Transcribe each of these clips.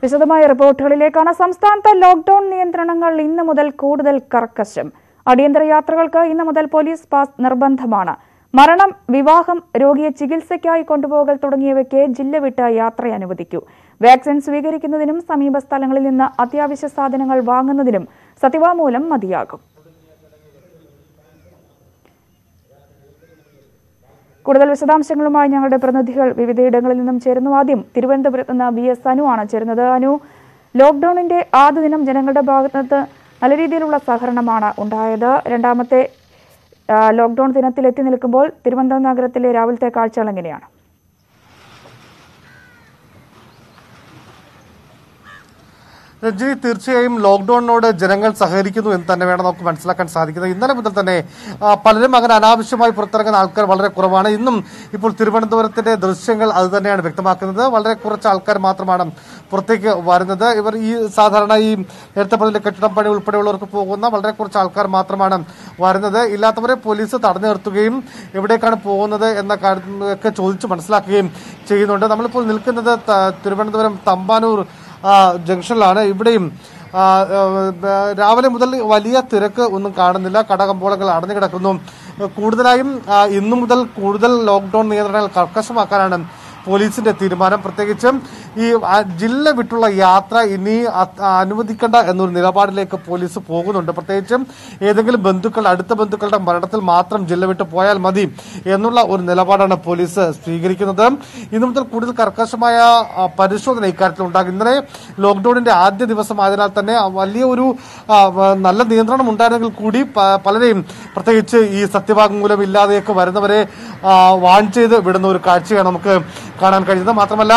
വിശദമായ റിപ്പോർട്ടുകളിലേക്കാണ് സംസ്ഥാനത്ത് ലോക്ഡൌൺ നിയന്ത്രണങ്ങൾ ഇന്ന് മുതൽ കൂടുതൽ കർക്കശം അടിയന്തര യാത്രകൾക്ക് ഇന്ന് മുതൽ പോലീസ് പാസ് നിർബന്ധമാണ് മരണം വിവാഹം രോഗിയെ ചികിത്സയ്ക്കായി കൊണ്ടുപോകൽ തുടങ്ങിയവയ്ക്ക് ജില്ല വിട്ട് യാത്ര അനുവദിക്കൂ വാക്സിൻ സ്വീകരിക്കുന്നതിനും സമീപ സ്ഥലങ്ങളിൽ നിന്ന് അത്യാവശ്യ സാധനങ്ങൾ വാങ്ങുന്നതിനും സത്യവാങ്മൂലം മതിയാകും കൂടുതൽ വിശദാംശങ്ങളുമായി ഞങ്ങളുടെ പ്രതിനിധികൾ വിവിധയിടങ്ങളിൽ നിന്നും ചേരുന്നു ആദ്യം തിരുവനന്തപുരത്ത് നിന്ന് വി എസ് അനു ആണ് ചേരുന്നത് അനു ലോക്ഡൌണിന്റെ ആദ്യ ദിനം ജനങ്ങളുടെ ഭാഗത്ത് നല്ല രീതിയിലുള്ള സഹകരണമാണ് ഉണ്ടായത് രണ്ടാമത്തെ ആ, ലോക്ഡൌൺ ദിനത്തിൽ എത്തി നിൽക്കുമ്പോൾ തിരുവനന്തപുരം നഗരത്തിലെ രാവിലത്തെ കാഴ്ചകൾ എങ്ങനെയാണ് രഞ്ജിനി തീർച്ചയായും ലോക്ക്ഡൌണിനോട് ജനങ്ങൾ സഹകരിക്കുന്നു എന്ന് തന്നെ വേണം നമുക്ക് മനസ്സിലാക്കാൻ സാധിക്കുന്നത് ഇന്നലെ മുതൽ തന്നെ ആ, പലരും അങ്ങനെ അനാവശ്യമായി പുറത്തിറങ്ങുന്ന ആൾക്കാർ വളരെ കുറവാണ് ഇന്നും ഇപ്പോൾ തിരുവനന്തപുരത്തിന്റെ ദൃശ്യങ്ങൾ അത് തന്നെയാണ് വ്യക്തമാക്കുന്നത് വളരെ കുറച്ച് ആൾക്കാർ മാത്രമാണ് പുറത്തേക്ക് വരുന്നത് ഇവർ ഈ സാധാരണ ഈ നേരത്തെ പറഞ്ഞ കെട്ടിടം പണി ഉൾപ്പെടെയുള്ളവർക്ക് പോകുന്ന വളരെ കുറച്ച് ആൾക്കാർ മാത്രമാണ് വരുന്നത് ഇല്ലാത്തവരെ പോലീസ് തടഞ്ഞു നിർത്തുകയും എവിടേക്കാണ് പോകുന്നത് എന്ന കാര്യം ഒക്കെ ചോദിച്ച് മനസ്സിലാക്കുകയും ചെയ്യുന്നുണ്ട് നമ്മളിപ്പോൾ നിൽക്കുന്നത് ത- തിരുവനന്തപുരം തമ്പാനൂർ ആ, ജംഗ്ഷനിലാണ് ഇവിടെയും ആ, ആ, രാവിലെ മുതൽ വലിയ തിരക്ക് ഒന്നും കാണുന്നില്ല കടകമ്പോളങ്ങൾ അടഞ്ഞു കിടക്കുന്നു കൂടുതലായും ആ, ഇന്നു മുതൽ കൂടുതൽ ലോക്ക്ഡൌൺ നിയന്ത്രണങ്ങൾ കർക്കശമാക്കാനാണ് പോലീസിന്റെ തീരുമാനം പ്രത്യേകിച്ചും ഈ ആ, ജില്ല വിട്ടുള്ള യാത്ര ഇനി അ- അനുവദിക്കേണ്ട എന്നൊരു നിലപാടിലേക്ക് പോലീസ് പോകുന്നുണ്ട് പ്രത്യേകിച്ചും ഏതെങ്കിലും ബന്ധുക്കൾ അടുത്ത ബന്ധുക്കളുടെ മരണത്തിൽ മാത്രം ജില്ല വിട്ട് പോയാൽ മതി എന്നുള്ള ഒരു നിലപാടാണ് പോലീസ് സ്വീകരിക്കുന്നത് ഇന്നു മുതൽ കൂടുതൽ കർക്കശമായ ആ, പരിശോധന ഇക്കാര്യത്തിൽ ഉണ്ടാകും ഇന്നലെ ലോക്ക്ഡൌണിന്റെ ആദ്യ ദിവസം ആയതിനാൽ തന്നെ ആ വലിയ ഒരു ആ, വ- നല്ല നിയന്ത്രണം ഉണ്ടായിരുന്നെങ്കിൽ കൂടി പ- പലരെയും പ്രത്യേകിച്ച് ഈ സത്യവാങ്മൂലം ഇല്ലാതെയൊക്കെ വരുന്നവരെ ആ, വാൺ ചെയ്ത് വിടുന്ന ഒരു കാഴ്ചയാണ് നമുക്ക് കാണാൻ കഴിയുന്നത് മാത്രമല്ല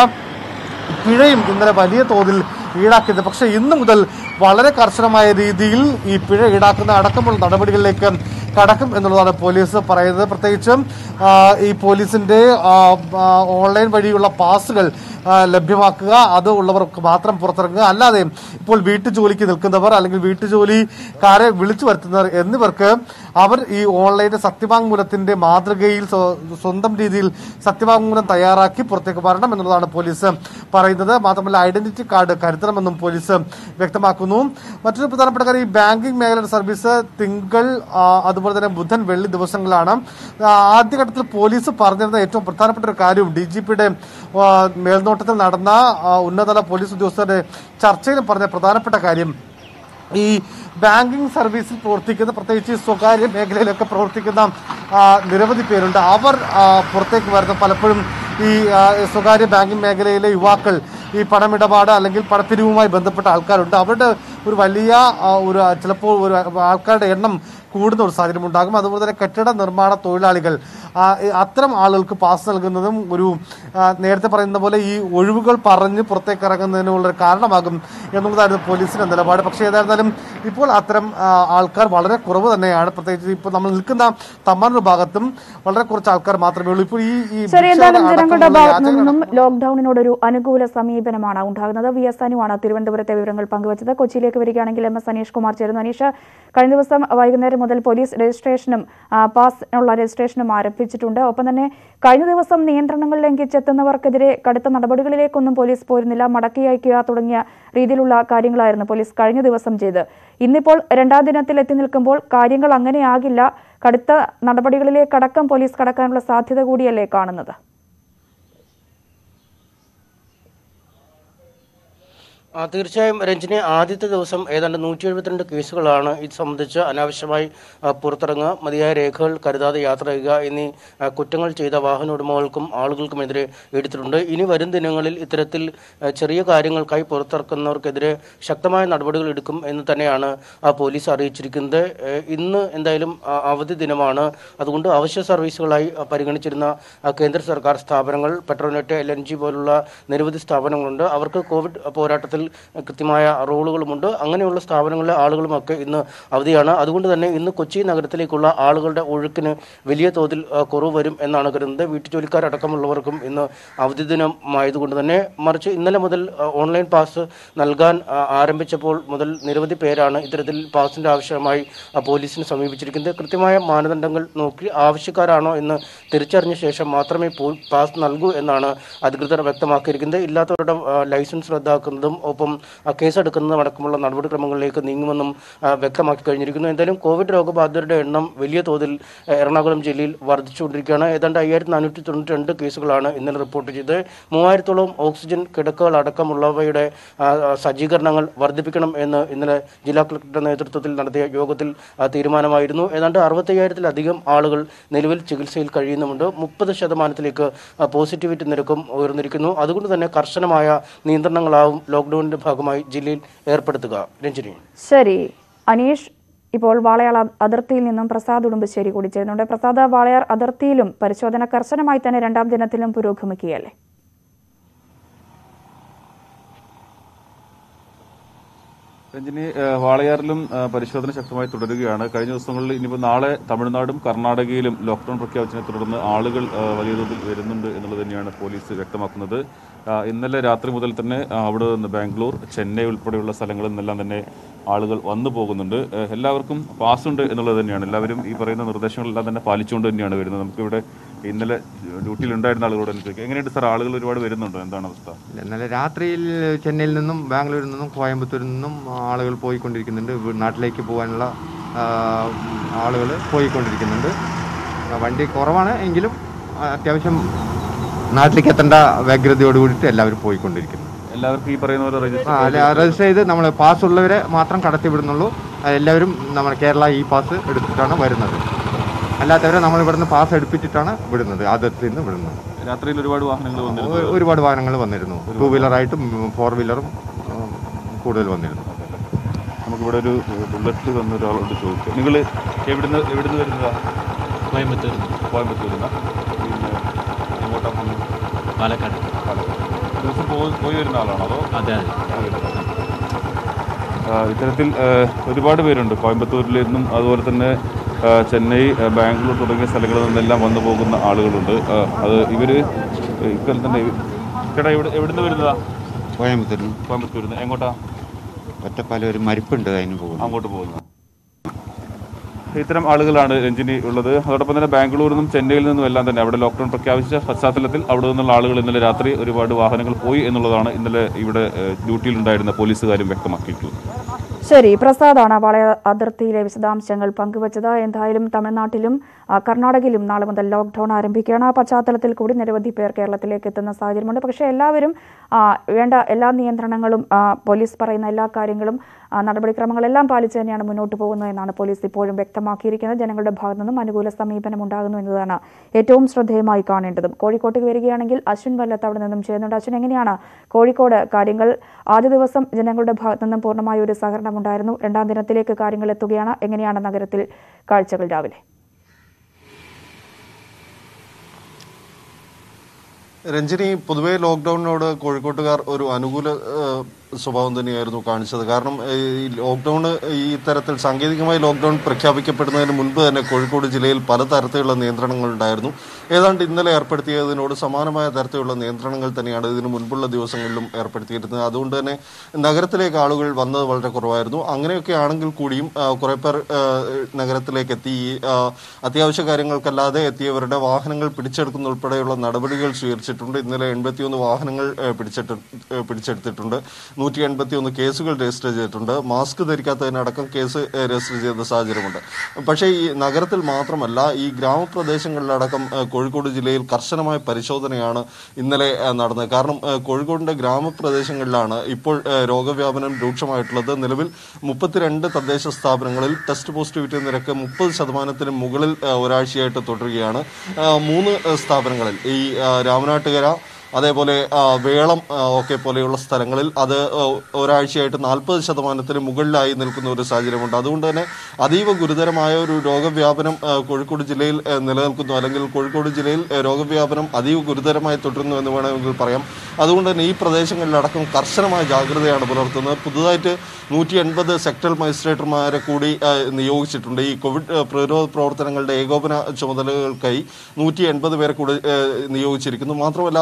പിഴയും ഇന്നലെ വലിയ തോതിൽ ഈടാക്കിയത് പക്ഷേ ഇന്ന് മുതൽ വളരെ കർശനമായ രീതിയിൽ ഈ പിഴ ഈടാക്കുന്ന അടക്കമുള്ള നടപടികളിലേക്ക് കടക്കും എന്നുള്ളതാണ് പോലീസ് പറയുന്നത് പ്രത്യേകിച്ചും ആ, ഈ പോലീസിന്റെ ആ, ആ, ഓൺലൈൻ വഴിയുള്ള പാസുകൾ ആ, ലഭ്യമാക്കുക അത് ഉള്ളവർക്ക് മാത്രം പുറത്തിറങ്ങുക അല്ലാതെ ഇപ്പോൾ വീട്ടുജോലിക്ക് നിൽക്കുന്നവർ അല്ലെങ്കിൽ വീട്ടുജോലിക്കാരെ വിളിച്ചു വരുത്തുന്നവർ എന്നിവർക്ക് അവർ ഈ ഓൺലൈനിൽ സത്യവാങ്മൂലത്തിന്റെ മാതൃകയിൽ സ്വ- സ്വന്തം രീതിയിൽ സത്യവാങ്മൂലം തയ്യാറാക്കി പുറത്തേക്ക് വരണം എന്നുള്ളതാണ് പോലീസ് പറയുന്നത് മാത്രമല്ല ഐഡന്റിറ്റി കാർഡ് കരുതണമെന്നും പോലീസ് വ്യക്തമാക്കുന്നു മറ്റൊരു പ്രധാനപ്പെട്ട കാര്യം ഈ ബാങ്കിംഗ് മേഖലയുടെ സർവീസ് തിങ്കൾ ആ, അതുപോലെ തന്നെ ബുധൻ വെള്ളി ദിവസങ്ങളാണ് ആ, ആദ്യഘട്ടത്തിൽ പോലീസ് പറഞ്ഞിരുന്ന ഏറ്റവും പ്രധാനപ്പെട്ട ഒരു കാര്യവും ഡി ജി പിയുടെ മേൽനോട്ടത്തിൽ നടന്ന ആ, ഉന്നതതല പോലീസ് ഉദ്യോഗസ്ഥരുടെ ചർച്ചയിൽ പറഞ്ഞ പ്രധാനപ്പെട്ട കാര്യം ഈ ബാങ്കിംഗ് സർവീസിൽ പ്രവർത്തിക്കുന്ന പ്രത്യേകിച്ച് ഈ സ്വകാര്യ മേഖലയിലൊക്കെ പ്രവർത്തിക്കുന്ന ആ, നിരവധി പേരുണ്ട് അവർ ആ, പുറത്തേക്ക് വരുന്ന പലപ്പോഴും ഈ ആ, സ്വകാര്യ ബാങ്കിംഗ് മേഖലയിലെ യുവാക്കൾ ഈ പണമിടപാട് അല്ലെങ്കിൽ പണപ്പിരിവുമായി ബന്ധപ്പെട്ട ആൾക്കാരുണ്ട് അവരുടെ ഒരു വലിയ ആ, ഒരു ചിലപ്പോൾ ഒരു ആൾക്കാരുടെ എണ്ണം കൂടുന്ന ഒരു സാഹചര്യം ഉണ്ടാകും അതുപോലെ തന്നെ കെട്ടിട നിർമ്മാണ തൊഴിലാളികൾ ആ, ഈ അത്തരം ആളുകൾക്ക് പാസ് നൽകുന്നതും ഒരു ആ, നേരത്തെ പറയുന്ന പോലെ ഈ ഒഴിവുകൾ പറഞ്ഞ് പുറത്തേക്ക് ഇറങ്ങുന്നതിനുള്ള ഒരു കാരണമാകും എന്നുള്ളതായിരുന്നു പോലീസിന്റെ നിലപാട് പക്ഷേ ഏതായിരുന്നാലും ഇപ്പോൾ അത്തരം ആ, ആൾക്കാർ വളരെ കുറവ് തന്നെയാണ് പ്രത്യേകിച്ച് ഇപ്പോൾ നമ്മൾ നിൽക്കുന്ന തമ്മാനൂർ ഭാഗത്തും വളരെ കുറച്ച് ആൾക്കാർ മാത്രമേ ഉള്ളൂ ഇപ്പോൾ ഈ ഈ ശരി എന്തായാലും ഭിക്ഷ ജനങ്ങളുടെ അടക്കമുള്ള ഭാഗത്തു യാചകർ നിന്നും ലോക്ഡൌണിനോട് ഒരു അനുകൂല സമീപനമാണ് ഉണ്ടാകുന്നത് വി എസ് അനുവാണ് തിരുവനന്തപുരത്തെ വിവരങ്ങൾ പങ്കുവച്ചത് കൊച്ചിയിലേക്ക് വരികയാണെങ്കിൽ എം എസ് അനീഷ് കുമാർ ചേരുന്നു അനീഷ് കഴിഞ്ഞ ദിവസം വൈകുന്നേരം മുതൽ പോലീസ് രജിസ്ട്രേഷനും ആ, പാസിനുള്ള രജിസ്ട്രേഷനും ആരംഭിച്ചിട്ടുണ്ട് ഒപ്പം തന്നെ കഴിഞ്ഞ ദിവസം നിയന്ത്രണങ്ങൾ ലംഘിച്ചെത്തുന്നവർക്കെതിരെ കടുത്ത നടപടികളിലേക്കൊന്നും പോലീസ് പോരുന്നില്ല മടക്കി അയക്കുക തുടങ്ങിയ രീതിയിലുള്ള കാര്യങ്ങളായിരുന്നു പോലീസ് കഴിഞ്ഞ ദിവസം ചെയ്ത് ഇന്നിപ്പോൾ രണ്ടാം ദിനത്തിൽ എത്തി നിൽക്കുമ്പോൾ കാര്യങ്ങൾ അങ്ങനെയാകില്ല കടുത്ത നടപടികളിലേക്കടക്കം പോലീസ് കടക്കാനുള്ള സാധ്യത കൂടിയല്ലേ കാണുന്നത് ആ, തീർച്ചയായും രഞ്ജിനി ആദ്യത്തെ ദിവസം ഏതാണ്ട് നൂറ്റി എഴുപത്തിരണ്ട് കേസുകളാണ് ഇത് സംബന്ധിച്ച് അനാവശ്യമായി ആ, പുറത്തിറങ്ങുക മതിയായ രേഖകൾ കരുതാതെ യാത്ര ചെയ്യുക എന്നീ ആ, കുറ്റങ്ങൾ ചെയ്ത വാഹന ഉടമകൾക്കും ആളുകൾക്കുമെതിരെ എടുത്തിട്ടുണ്ട് ഇനി വരും ദിനങ്ങളിൽ ഇത്തരത്തിൽ ആ, ചെറിയ കാര്യങ്ങൾക്കായി പുറത്തിറക്കുന്നവർക്കെതിരെ ശക്തമായ നടപടികൾ എടുക്കും എന്ന് തന്നെയാണ് ആ, പോലീസ് അറിയിച്ചിരിക്കുന്നത് ഏ, ഇന്ന് എന്തായാലും ആ, അവധി ദിനമാണ് അതുകൊണ്ട് അവശ്യ സർവീസുകളായി ആ, പരിഗണിച്ചിരുന്ന ആ, കേന്ദ്ര സർക്കാർ സ്ഥാപനങ്ങൾ പെട്രോനെറ്റ് എൽ എൻ ജി പോലുള്ള നിരവധി സ്ഥാപനങ്ങളുണ്ട് അവർക്ക് കോവിഡ് പോരാട്ടത്തിൽ കൃത്യമായ റോളുകളുമുണ്ട് അങ്ങനെയുള്ള സ്ഥാപനങ്ങളിലെ ആളുകളുമൊക്കെ ഇന്ന് അവധിയാണ് അതുകൊണ്ട് തന്നെ ഇന്ന് കൊച്ചി നഗരത്തിലേക്കുള്ള ആളുകളുടെ ഒഴുക്കിന് വലിയ തോതിൽ ആ, കുറവ് വരും എന്നാണ് കരുതുന്നത് വീട്ടുജോലിക്കാരടക്കമുള്ളവർക്കും ഇന്ന് അവധി ദിനമായതുകൊണ്ട് തന്നെ മറിച്ച് ഇന്നലെ മുതൽ ആ, ഓൺലൈൻ പാസ് നൽകാൻ ആ, ആരംഭിച്ചപ്പോൾ മുതൽ നിരവധി പേരാണ് ഇത്തരത്തിൽ പാസിന്റെ ആവശ്യമായി ആ, പോലീസിനെ സമീപിച്ചിരിക്കുന്നത് കൃത്യമായ മാനദണ്ഡങ്ങൾ നോക്കി ആവശ്യക്കാരാണോ എന്ന് തിരിച്ചറിഞ്ഞ ശേഷം മാത്രമേ പോ- പാസ് നൽകൂ എന്നാണ് അധികൃതർ വ്യക്തമാക്കിയിരിക്കുന്നത് ഇല്ലാത്തവരുടെ ആ, ലൈസൻസ് റദ്ദാക്കുന്നതും ഒപ്പം ആ, കേസെടുക്കുന്നതും അടക്കമുള്ള നടപടിക്രമങ്ങളിലേക്ക് നീങ്ങുമെന്നും ആ, വ്യക്തമാക്കി കഴിഞ്ഞിരിക്കുന്നു എന്തായാലും കോവിഡ് രോഗബാധിതരുടെ എണ്ണം വലിയ തോതിൽ ആ, എറണാകുളം ജില്ലയിൽ വർദ്ധിച്ചുകൊണ്ടിരിക്കുകയാണ് ഏതാണ്ട് അയ്യായിരത്തി നാനൂറ്റി തൊണ്ണൂറ്റി രണ്ട് കേസുകളാണ് ഇന്നലെ റിപ്പോർട്ട് ചെയ്തത് മൂവായിരത്തോളം ഓക്സിജൻ കിടക്കകൾ അടക്കമുള്ളവയുടെ ആ, ആ, സജ്ജീകരണങ്ങൾ വർദ്ധിപ്പിക്കണം എന്ന് ഇന്നലെ ജില്ലാ കളക്ടറുടെ നേതൃത്വത്തിൽ നടത്തിയ യോഗത്തിൽ ആ, തീരുമാനമായിരുന്നു ഏതാണ്ട് അറുപത്തയ്യായിരത്തിലധികം ആളുകൾ നിലവിൽ ചികിത്സയിൽ കഴിയുന്നുമുണ്ട് മുപ്പത് ശതമാനത്തിലേക്ക് ആ, പോസിറ്റിവിറ്റി നിരക്കും ഉയർന്നിരിക്കുന്നു അതുകൊണ്ട് തന്നെ കർശനമായ നിയന്ത്രണങ്ങളാവും ലോക്ക്ഡൌണിന്റെ ഭാഗമായി ജില്ലയിൽ ഏർപ്പെടുത്തുക രഞ്ജിനി ശരി അനീഷ് ഇപ്പോൾ വാളയാർ അ- അതിർത്തിയിൽ നിന്നും പ്രസാദ് ഉടുമ്പശ്ശേരി കൂടി ചേരുന്നുണ്ട് പ്രസാദ് വാളയാർ അതിർത്തിയിലും പരിശോധന കർശനമായി തന്നെ രണ്ടാം ദിനത്തിലും പുരോഗമിക്കുകയല്ലേ രഞ്ജിനി ഏഹ് വാളയാറിലും ഏഹ് പരിശോധന ശക്തമായി തുടരുകയാണ് കഴിഞ്ഞ ദിവസങ്ങളിൽ ഇനിയിപ്പോൾ നാളെ തമിഴ്നാടും കർണാടകയിലും ലോക്ക്ഡൌൺ പ്രഖ്യാപിച്ചതിനെ തുടർന്ന് ആളുകൾ ഏഹ് വലിയ തോതിൽ വരുന്നുണ്ട് എന്നുള്ളത് തന്നെയാണ് പോലീസ് വ്യക്തമാക്കുന്നത് ആഹ് ഇന്നലെ രാത്രി മുതൽ തന്നെ ആഹ് അവിടെ നിന്ന് ബാംഗ്ലൂർ ചെന്നൈ ഉൾപ്പെടെയുള്ള സ്ഥലങ്ങളിൽ നിന്നെല്ലാം തന്നെ ആളുകൾ വന്നു പോകുന്നുണ്ട് ഏഹ് എല്ലാവർക്കും പാസ് ഉണ്ട് എന്നുള്ളത് തന്നെയാണ് എല്ലാവരും ഈ പറയുന്ന നിർദ്ദേശങ്ങളെല്ലാം തന്നെ പാലിച്ചുകൊണ്ട് തന്നെയാണ് വരുന്നത് നമുക്കിവിടെ ഇന്നലെ ഡ്യൂട്ടിയിൽ ഉണ്ടായിരുന്ന ആളുകളോട് തന്നെ ചോദിക്കാം എങ്ങനെയുണ്ട് സാർ ആളുകൾ ഒരുപാട് വരുന്നുണ്ടോ എന്താണ് അവസ്ഥ ഇന്നലെ രാത്രിയിൽ ചെന്നൈയിൽ നിന്നും ബാംഗ്ലൂരിൽ നിന്നും കോയമ്പത്തൂരിൽ നിന്നും ആളുകൾ പോയിക്കൊണ്ടിരിക്കുന്നുണ്ട് വീ- നാട്ടിലേക്ക് പോകാനുള്ള ആളുകൾ പോയിക്കൊണ്ടിരിക്കുന്നുണ്ട് ആ, വണ്ടി കുറവാണ് എങ്കിലും ആ, അത്യാവശ്യം നാട്ടിലേക്ക് എത്തേണ്ട വ്യഗ്രതയോട് കൂടിയിട്ട് എല്ലാവരും പോയിക്കൊണ്ടിരിക്കുന്നു എല്ലാവർക്കും ഈ പറയുന്ന പോലെ രജിസ്റ്റർ ആ അല്ല രജിസ്റ്റർ ചെയ്ത് നമ്മൾ പാസ് ഉള്ളവരെ മാത്രം കടത്തി വിടുന്നുള്ളൂ ആ, എല്ലാവരും നമ്മുടെ കേരള ഈ പാസ് എടുത്തിട്ടാണ് വരുന്നത് അല്ലാത്തവരെ നമ്മൾ ഇവിടുന്ന് പാസ് എടുപ്പിച്ചിട്ടാണ് വിടുന്നത് അതിർത്തിയിൽ നിന്ന് വിടുന്നത് രാത്രിയിൽ ഒരുപാട് വാഹനങ്ങൾ വന്നിരുന്നു ഒ- ഒരുപാട് വാഹനങ്ങൾ വന്നിരുന്നു ടൂ വീലറായിട്ടും ഫോർ വീലറും ആ, കൂടുതൽ വന്നിരുന്നു നമുക്കിവിടെ ഒരു ബുള്ളറ്റിൽ വന്ന ഒരാളോട് ചോദിക്കാം നിങ്ങൾ എവിടുന്ന് എവിടുന്ന് വരുന്നതാ കോയമ്പത്തൂർ കോയമ്പത്തൂരിൽ നിന്നാ? പിന്നെ എങ്ങോട്ടാ പോകുന്നത് പാലക്കാട് പാലക്കാട്. ദിവസം പോയി പോയി വരുന്ന ആളാണോ അതോ അതെ അതെ ആ, ഇത്തരത്തിൽ ആ, ഒരുപാട് പേരുണ്ട് കോയമ്പത്തൂരിൽ നിന്നും അതുപോലെ തന്നെ ആ, ചെന്നൈ ആ, ബാംഗ്ലൂർ തുടങ്ങിയ സ്ഥലങ്ങളിൽ നിന്നെല്ലാം വന്നു പോകുന്ന ആളുകളുണ്ട് ആ, അത് ഇവര് ഇക്കൊല്ലം തന്നെ ചേട്ടാ എവിടെ എവിടുന്ന് വരുന്നതാ കോയമ്പത്തൂരിൽ കോയമ്പത്തൂരിൽ നിന്ന് എങ്ങോട്ടാ ഒറ്റപ്പാലം ഒരു മരിപ്പുണ്ട് അതിന് പോകുന്നു അങ്ങോട്ട് പോകുന്നത് ഇത്തരം ആളുകളാണ് രഞ്ജിനി ഉള്ളത് അതോടൊപ്പം തന്നെ ബാംഗ്ലൂരിൽ നിന്നും ചെന്നൈയിൽ നിന്നും എല്ലാം തന്നെ അവിടെ ലോക്ക്ഡൌൺ പ്രഖ്യാപിച്ച പശ്ചാത്തലത്തിൽ അവിടെ നിന്നുള്ള ആളുകൾ ഇന്നലെ രാത്രി ഒരുപാട് വാഹനങ്ങൾ പോയി എന്നുള്ളതാണ് ഇന്നലെ ഇവിടെ ഏഹ്, ഡ്യൂട്ടിയിലുണ്ടായിരുന്ന പോലീസുകാരും വ്യക്തമാക്കിയിട്ടുള്ളത് ശരി പ്രസാദാണ് വാളയാർ അതിർത്തിയിലെ വിശദാംശങ്ങൾ പങ്കുവച്ചത് എന്തായാലും തമിഴ്നാട്ടിലും ആ, കർണാടകയിലും നാളെ മുതൽ ലോക്ക്ഡൌൺ ആരംഭിക്കുകയാണ് ആ പശ്ചാത്തലത്തിൽ കൂടി നിരവധി പേർ കേരളത്തിലേക്ക് എത്തുന്ന സാഹചര്യമുണ്ട് പക്ഷേ എല്ലാവരും ആ, വേണ്ട എല്ലാ നിയന്ത്രണങ്ങളും ആ, പോലീസ് പറയുന്ന എല്ലാ കാര്യങ്ങളും ആ, നടപടിക്രമങ്ങളെല്ലാം പാലിച്ച് തന്നെയാണ് മുന്നോട്ട് പോകുന്നത് എന്നാണ് പോലീസ് ഇപ്പോഴും വ്യക്തമാക്കിയിരിക്കുന്നത് ജനങ്ങളുടെ ഭാഗത്തു നിന്നും അനുകൂല സമീപനം ഉണ്ടാകുന്നു എന്നതാണ് ഏറ്റവും ശ്രദ്ധേയമായി കാണേണ്ടതും കോഴിക്കോട്ടേക്ക് വരികയാണെങ്കിൽ അശ്വിൻ വല്ലത്ത് അവിടെ നിന്നും ചെയ്യുന്നുണ്ട് അശ്വിൻ എങ്ങനെയാണ് കോഴിക്കോട് കാര്യങ്ങൾ ആദ്യ ദിവസം ജനങ്ങളുടെ ഭാഗത്തു നിന്നും പൂർണ്ണമായ ഒരു സഹകരണം ഉണ്ടായിരുന്നു രണ്ടാം ദിനത്തിലേക്ക് കാര്യങ്ങൾ എത്തുകയാണ് എങ്ങനെയാണ് നഗരത്തിൽ കാഴ്ചകൾ രാവിലെ രഞ്ജിനി പൊതുവെ ലോക്ക്ഡൌണിനോട് കോഴിക്കോട്ടുകാർ ഒരു അനുകൂല ഏഹ്, സ്വഭാവം തന്നെയായിരുന്നു കാണിച്ചത് കാരണം ഏഹ്, ഈ ലോക്ക്ഡൌൺ ഈ തരത്തിൽ സാങ്കേതികമായി ലോക്ക്ഡൌൺ പ്രഖ്യാപിക്കപ്പെടുന്നതിന് മുൻപ് തന്നെ കോഴിക്കോട് ജില്ലയിൽ പലതരത്തിലുള്ള നിയന്ത്രണങ്ങൾ ഉണ്ടായിരുന്നു ഏതാണ്ട് ഇന്നലെ ഏർപ്പെടുത്തിയതിനോട് സമാനമായ തരത്തിലുള്ള നിയന്ത്രണങ്ങൾ തന്നെയാണ് ഇതിനു മുൻപുള്ള ദിവസങ്ങളിലും ഏർപ്പെടുത്തിയിരുന്നത് അതുകൊണ്ട് തന്നെ നഗരത്തിലേക്ക് ആളുകൾ വന്നത് വളരെ കുറവായിരുന്നു അങ്ങനെയൊക്കെ ആണെങ്കിൽ കൂടിയും ആ, കുറെ പേർ ആ, നഗരത്തിലേക്ക് എത്തി ഈ, ആ, അത്യാവശ്യ കാര്യങ്ങൾക്കല്ലാതെ എത്തിയവരുടെ വാഹനങ്ങൾ പിടിച്ചെടുക്കുന്ന ഉൾപ്പെടെയുള്ള നടപടികൾ സ്വീകരിച്ചിട്ടുണ്ട് ഇന്നലെ എൺപത്തിയൊന്ന് വാഹനങ്ങൾ ആ, പിടിച്ചെടു ആ, പിടിച്ചെടുത്തിട്ടുണ്ട് നൂറ്റി എൺപത്തിയൊന്ന് കേസുകൾ രജിസ്റ്റർ ചെയ്തിട്ടുണ്ട് മാസ്ക് ധരിക്കാത്തതിനടക്കം കേസ് ആ, രജിസ്റ്റർ ചെയ്ത സാഹചര്യമുണ്ട് പക്ഷേ ഈ നഗരത്തിൽ മാത്രമല്ല ഈ ഗ്രാമപ്രദേശങ്ങളിലടക്കം ആ, കോഴിക്കോട് ജില്ലയിൽ കർശനമായ പരിശോധനയാണ് ഇന്നലെ ആ, നടന്നത് കാരണം ആ, കോഴിക്കോടിന്റെ ഗ്രാമപ്രദേശങ്ങളിലാണ് ഇപ്പോൾ ആ, രോഗവ്യാപനം രൂക്ഷമായിട്ടുള്ളത് നിലവിൽ മുപ്പത്തിരണ്ട് തദ്ദേശ സ്ഥാപനങ്ങളിൽ ടെസ്റ്റ് പോസിറ്റിവിറ്റി നിരക്ക് മുപ്പത് ശതമാനത്തിന് മുകളിൽ ആ, ഒരാഴ്ചയായിട്ട് തുടരുകയാണ് ആ, മൂന്ന് ആ, സ്ഥാപനങ്ങളിൽ ഈ ആ, രാമനാട്ടുകര അതേപോലെ ആ, വേളം ആ, ഒക്കെ പോലെയുള്ള സ്ഥലങ്ങളിൽ അത് ആ, ഒരാഴ്ചയായിട്ട് നാൽപ്പത് ശതമാനത്തിന് മുകളിലായി നിൽക്കുന്ന ഒരു സാഹചര്യമുണ്ട് അതുകൊണ്ട് തന്നെ അതീവ ഗുരുതരമായ ഒരു രോഗവ്യാപനം ആ, കോഴിക്കോട് ജില്ലയിൽ ആ, നിലനിൽക്കുന്നു അല്ലെങ്കിൽ കോഴിക്കോട് ജില്ലയിൽ ആ, രോഗവ്യാപനം അതീവ ഗുരുതരമായി തുടരുന്നു എന്ന് വേണമെങ്കിൽ പറയാം അതുകൊണ്ട് തന്നെ ഈ പ്രദേശങ്ങളിലടക്കം കർശനമായ ജാഗ്രതയാണ് പുലർത്തുന്നത് പുതുതായിട്ട് നൂറ്റി എൺപത് സെക്ടറൽ മജിസ്ട്രേറ്റർമാരെ കൂടി ആ, നിയോഗിച്ചിട്ടുണ്ട് ഈ കോവിഡ് ആ, പ്രതിരോധ പ്രവർത്തനങ്ങളുടെ ഏകോപന ചുമതലകൾക്കായി നൂറ്റി എൺപത് പേരെ കൂടി ആ, നിയോഗിച്ചിരിക്കുന്നു മാത്രമല്ല ഇന്ന്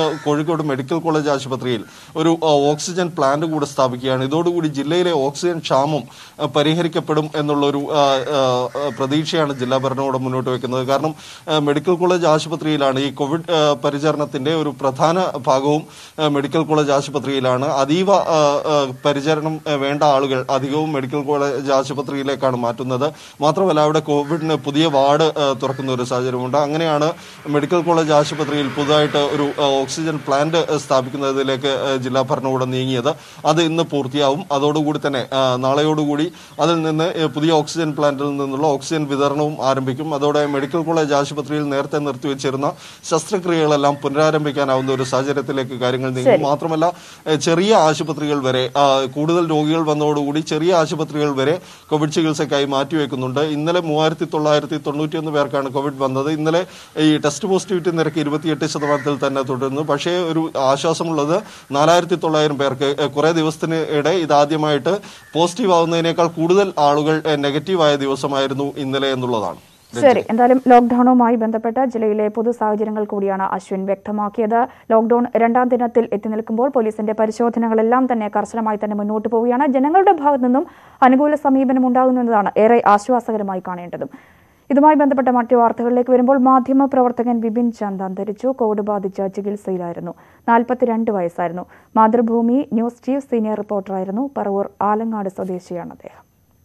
കോഴിക്കോട് മെഡിക്കൽ കോളേജ് ആശുപത്രിയിൽ ഒരു ആ, ഓക്സിജൻ പ്ലാന്റ് കൂടെ സ്ഥാപിക്കുകയാണ് ഇതോടുകൂടി ജില്ലയിലെ ഓക്സിജൻ ക്ഷാമം ആ, പരിഹരിക്കപ്പെടും എന്നുള്ളൊരു ആ, ആ, ആ, പ്രതീക്ഷയാണ് ജില്ലാ ഭരണകൂടം മുന്നോട്ട് വെക്കുന്നത് കാരണം ആ, മെഡിക്കൽ കോളേജ് ആശുപത്രിയിലാണ് ഈ കോവിഡ് ആ, പരിചരണത്തിന്റെ ഒരു പ്രധാന ഭാഗവും ആ, മെഡിക്കൽ കോളേജ് ആശുപത്രിയിലാണ് അതീവ ആ, ആ, പരിചരണം ആ, വേണ്ട ആളുകൾ അധികവും മെഡിക്കൽ കോളേജ് ആശുപത്രിയിലേക്കാണ് മാറ്റുന്നത് മാത്രമല്ല അവിടെ കോവിഡിന് പുതിയ വാർഡ് ആ, തുറക്കുന്ന ഒരു സാഹചര്യമുണ്ട് അങ്ങനെയാണ് മെഡിക്കൽ കോളേജ് ആശുപത്രിയിൽ പുതുതായിട്ട് ഒരു ആ, ഓക്സിജൻ പ്ലാന്റ് ആ, സ്ഥാപിക്കുന്നതിലേക്ക് ആ, ജില്ലാ ഭരണകൂടം നീങ്ങിയത് അത് ഇന്ന് പൂർത്തിയാവും അതോടുകൂടി തന്നെ ആ, നാളെയോടുകൂടി അതിൽ നിന്ന് ആ, പുതിയ ഓക്സിജൻ പ്ലാന്റിൽ നിന്നുള്ള ഓക്സിജൻ വിതരണവും ആരംഭിക്കും അതോടെ മെഡിക്കൽ കോളേജ് ആശുപത്രിയിൽ നേരത്തെ നിർത്തിവെച്ചിരുന്ന ശസ്ത്രക്രിയകളെല്ലാം പുനരാരംഭിക്കാനാവുന്ന ഒരു സാഹചര്യത്തിലേക്ക് കാര്യങ്ങൾ നീങ്ങും മാത്രമല്ല ഏഹ് ചെറിയ ആശുപത്രികൾ വരെ ആ, കൂടുതൽ രോഗികൾ വന്നതോടുകൂടി ചെറിയ ആശുപത്രികൾ വരെ കോവിഡ് ചികിത്സയ്ക്കായി മാറ്റിവെക്കുന്നുണ്ട് ഇന്നലെ മൂവായിരത്തി തൊള്ളായിരത്തി തൊണ്ണൂറ്റിയൊന്ന് പേർക്കാണ് കോവിഡ് വന്നത് ഇന്നലെ ഈ ടെസ്റ്റ് പോസിറ്റിവിറ്റി നിരക്ക് ഇരുപത്തിയെട്ട് ശതമാനത്തിൽ തന്നെ തുടരുന്നു പക്ഷേ ഒരു ആശ്വാസമുള്ളത് നാലായിരത്തി തൊള്ളായിരം പേർക്ക് ഏഹ് കുറെ ദിവസത്തിന് ഇടെ ഇതാദ്യമായിട്ട് പോസിറ്റീവ് ആവുന്നതിനേക്കാൾ കൂടുതൽ ആളുകൾ ഏഹ് നെഗറ്റീവായ ദിവസമായിരുന്നു ഇന്നലെ എന്നുള്ളതാണ് ശരി എന്തായാലും ലോക്ഡൌണുമായി ബന്ധപ്പെട്ട ജില്ലയിലെ പൊതു സാഹചര്യങ്ങൾ കൂടിയാണ് അശ്വിൻ വ്യക്തമാക്കിയത് ലോക്ഡൌൺ രണ്ടാം ദിനത്തിൽ എത്തി നിൽക്കുമ്പോൾ പോലീസിന്റെ പരിശോധനകളെല്ലാം തന്നെ കർശനമായി തന്നെ മുന്നോട്ട് പോവുകയാണ് ജനങ്ങളുടെ ഭാഗത്തു നിന്നും അനുകൂല സമീപനം ഉണ്ടാകുന്നതാണ് ഏറെ ആശ്വാസകരമായി കാണേണ്ടതും ഇതുമായി ബന്ധപ്പെട്ട മറ്റു വാർത്തകളിലേക്ക് വരുമ്പോൾ മാധ്യമ പ്രവർത്തകൻ വിപിൻ ചന്ദ് അന്തരിച്ചു കോവിഡ് ബാധിച്ച് ചികിത്സയിലായിരുന്നു നാൽപ്പത്തിരണ്ട് വയസ്സായിരുന്നു മാതൃഭൂമി ന്യൂസ് ചീഫ് സീനിയർ റിപ്പോർട്ടറായിരുന്നു പറവൂർ ആലങ്ങാട് സ്വദേശിയാണ് അദ്ദേഹം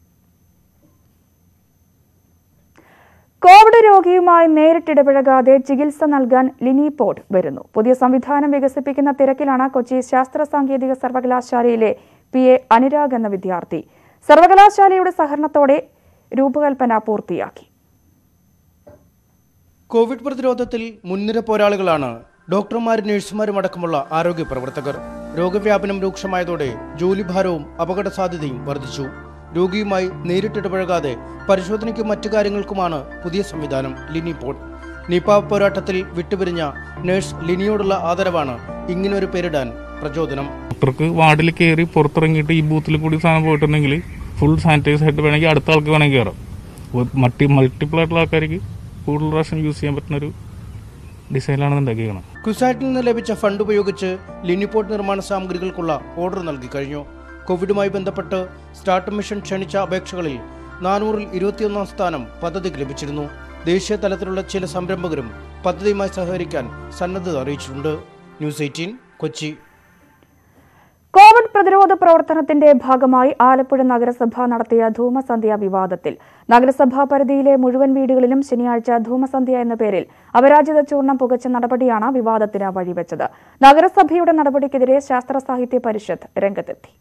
കോവിഡ് രോഗിയുമായി നേരിട്ടിടപഴകാതെ ചികിത്സ നൽകാൻ ലിനിപോഡ് വരുന്നു പുതിയ സംവിധാനം വികസിപ്പിക്കുന്ന തിരക്കിലാണ് കൊച്ചി ശാസ്ത്ര സാങ്കേതിക സർവകലാശാലയിലെ പി എ അനുരാഗ് എന്ന വിദ്യാർത്ഥി സർവകലാശാലയുടെ സഹകരണത്തോടെ രൂപകൽപ്പന പൂർത്തിയാക്കി കോവിഡ് പ്രതിരോധത്തിൽ മുൻനിര പോരാളികളാണ് ഡോക്ടർമാരും നഴ്സുമാരും അടക്കമുള്ള ആരോഗ്യ പ്രവർത്തകർ രോഗവ്യാപനം രൂക്ഷമായതോടെ ജോലിഭാരവും അപകട സാധ്യതയും വർദ്ധിച്ചു രോഗിയുമായി നേരിട്ടിടപഴകാതെ പരിശോധനയ്ക്കും മറ്റു കാര്യങ്ങൾക്കുമാണ് പുതിയ സംവിധാനം ലിനിപോഡ് നിപ പോരാട്ടത്തിൽ വിട്ടുപിരിഞ്ഞ നഴ്സ് ലിനിയോടുള്ള ആദരവാണ് ഇങ്ങനൊരു പേരിടാൻ പ്രചോദനം ഡോക്ടർക്ക് വാർഡിൽ കയറി പുറത്തിറങ്ങിയിട്ട് ഈ ബൂത്തിൽ കൂടി സാധനം പോയിട്ടുണ്ടെങ്കിൽ ഫുൾ സാനിറ്റൈസ് ആയിട്ട് വേണമെങ്കിൽ അടുത്ത ആൾക്ക് വേണമെങ്കിൽ കയറാം അപ്പോൾ മൾട്ടി മൾട്ടിപ്പിൾ ആയിട്ടുള്ള ആൾക്കാർക്ക് കൂടുതൽ പ്രാവശ്യം യൂസ് ചെയ്യാൻ പറ്റുന്ന ഒരു ഡിസൈനിലാണ് ഇത് ഉണ്ടാക്കിയിരിക്കുന്നത് കുസാറ്റിൽ നിന്ന് ലഭിച്ച ഫണ്ട് ഉപയോഗിച്ച് ലിനിപോർട്ട് നിർമ്മാണ സാമഗ്രികൾക്കുള്ള ഓർഡർ നൽകി കഴിഞ്ഞു കോവിഡുമായി ബന്ധപ്പെട്ട് സ്റ്റാർട്ട് മിഷൻ ക്ഷണിച്ച അപേക്ഷകളിൽ നാനൂറിൽ ഇരുപത്തിയൊന്നാം സ്ഥാനം പദ്ധതിക്ക് ലഭിച്ചിരുന്നു ദേശീയ തലത്തിലുള്ള ചില സംരംഭകരും പദ്ധതിയുമായി സഹകരിക്കാൻ സന്നദ്ധത അറിയിച്ചിട്ടുണ്ട് ന്യൂസ് എയ്റ്റീൻ കൊച്ചി കോവിഡ് പ്രതിരോധ പ്രവർത്തനത്തിന്റെ ഭാഗമായി ആലപ്പുഴ നഗരസഭ നടത്തിയ ധൂമസന്ധ്യ വിവാദത്തിൽ നഗരസഭാ പരിധിയിലെ മുഴുവൻ വീടുകളിലും ശനിയാഴ്ച ധൂമസന്ധ്യ എന്ന പേരിൽ അപരാജിത ചൂർണം പുകച്ച നടപടിയാണ് വിവാദത്തിന് വഴിവെച്ചത് നഗരസഭയുടെ നടപടിക്കെതിരെ ശാസ്ത്ര സാഹിത്യ പരിഷത്ത് രംഗത്തെത്തി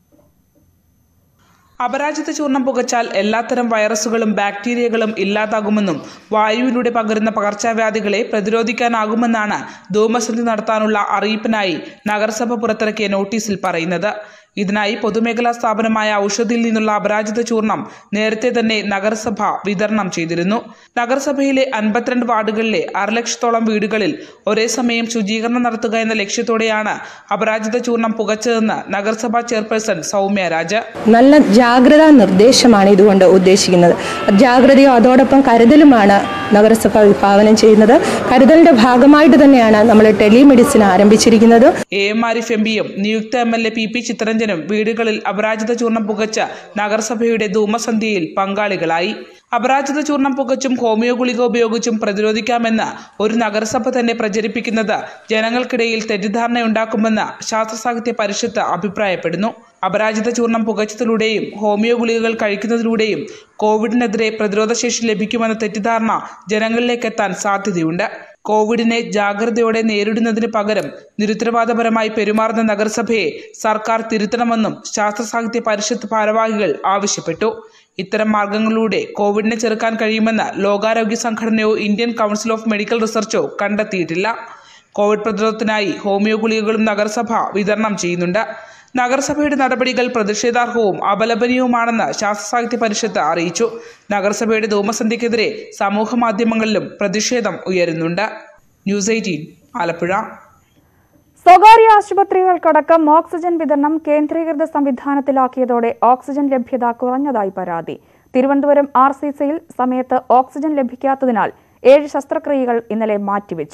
അപരാജിത ചൂർണം പുകച്ചാൽ എല്ലാത്തരം വൈറസുകളും ബാക്ടീരിയകളും ഇല്ലാതാകുമെന്നും വായുവിലൂടെ പകരുന്ന പകർച്ചവ്യാധികളെ പ്രതിരോധിക്കാനാകുമെന്നാണ് ധൂമസന്ധി നടത്താനുള്ള അറിയിപ്പിനായി നഗരസഭ പുറത്തിറക്കിയ നോട്ടീസിൽ പറയുന്നത് ഇതിനായി പൊതുമേഖലാ സ്ഥാപനമായ ഔഷധിയിൽ നിന്നുള്ള അപരാജിത ചൂർണം നേരത്തെ തന്നെ നഗരസഭ വിതരണം ചെയ്തിരുന്നു നഗരസഭയിലെ അൻപത്തിരണ്ട് വാർഡുകളിലെ അരലക്ഷത്തോളം വീടുകളിൽ ഒരേ സമയം ശുചീകരണം നടത്തുക എന്ന ലക്ഷ്യത്തോടെയാണ് അപരാജിത ചൂർണം പുകച്ചതെന്ന് നഗരസഭാ ചെയർപേഴ്സൺ സൗമ്യ രാജ നല്ല ജാഗ്രതാ നിർദ്ദേശമാണ് ഇതുകൊണ്ട് ഉദ്ദേശിക്കുന്നത് ജാഗ്രതയോ അതോടൊപ്പം കരുതലുമാണ് നഗരസഭ വിഭാവനം ചെയ്യുന്നത് കരുതലിന്റെ ഭാഗമായിട്ട് തന്നെയാണ് നമ്മൾ ടെലിമെഡിസിൻ ആരംഭിച്ചിരിക്കുന്നത് എ എം ആരിഫ് എം പിയും നിയുക്ത M L A P P ചിത്തരഞ്ജനും വീടുകളിൽ അപരാജിത ചൂർണം പുകച്ച നഗരസഭയുടെ ധൂമസന്ധ്യയിൽ പങ്കാളികളായി അപരാജിത ചൂർണം പുകച്ചും ഹോമിയോ ഗുളിക ഉപയോഗിച്ചും പ്രതിരോധിക്കാമെന്ന് ഒരു നഗരസഭ തന്നെ പ്രചരിപ്പിക്കുന്നത് ജനങ്ങൾക്കിടയിൽ തെറ്റിദ്ധാരണയുണ്ടാക്കുമെന്ന് ശാസ്ത്ര സാഹിത്യ പരിഷത്ത് അഭിപ്രായപ്പെടുന്നു അപരാജിത ചൂർണം പുകച്ചതിലൂടെയും ഹോമിയോ ഗുളികകൾ കഴിക്കുന്നതിലൂടെയും കോവിഡിനെതിരെ പ്രതിരോധശേഷി ലഭിക്കുമെന്ന തെറ്റിദ്ധാരണ ജനങ്ങളിലേക്ക് എത്താൻ സാധ്യതയുണ്ട് കോവിഡിനെ ജാഗ്രതയോടെ നേരിടുന്നതിന് പകരം നിരുത്തരവാദപരമായി പെരുമാറുന്ന നഗരസഭയെ സർക്കാർ തിരുത്തണമെന്നും ശാസ്ത്ര സാഹിത്യ പരിഷത്ത് ഭാരവാഹികൾ ആവശ്യപ്പെട്ടു ഇത്തരം മാർഗങ്ങളിലൂടെ കോവിഡിനെ ചെറുക്കാൻ കഴിയുമെന്ന് ലോകാരോഗ്യ സംഘടനയോ ഇന്ത്യൻ കൗൺസിൽ ഓഫ് മെഡിക്കൽ റിസർച്ചോ കണ്ടെത്തിയിട്ടില്ല കോവിഡ് പ്രതിരോധത്തിനായി ഹോമിയോ ഗുളികകളും നഗരസഭ വിതരണം ചെയ്യുന്നുണ്ട് നഗരസഭയുടെ നടപടികൾ പ്രതിഷേധാർഹവും അപലപനീയവുമാണെന്ന് ശാസ്ത്ര സാഹിത്യ പരിഷത്ത് അറിയിച്ചു നഗരസഭയുടെ ധൂമസന്ധ്യക്കെതിരെ സമൂഹ മാധ്യമങ്ങളിലും പ്രതിഷേധം ഉയരുന്നുണ്ട് ന്യൂസ് എയ്റ്റീൻ ആലപ്പുഴ സ്വകാര്യ ആശുപത്രികൾക്കടക്കം ഓക്സിജൻ വിതരണം കേന്ദ്രീകൃത സംവിധാനത്തിലാക്കിയതോടെ ഓക്സിജൻ ലഭ്യത കുറഞ്ഞതായി പരാതി തിരുവനന്തപുരം ആർ സി സിയിൽ സമയത്ത് ഓക്സിജൻ ലഭിക്കാത്തതിനാൽ ഏഴ് ശസ്ത്രക്രിയകൾ ഇന്നലെ മാറ്റിവെച്ചു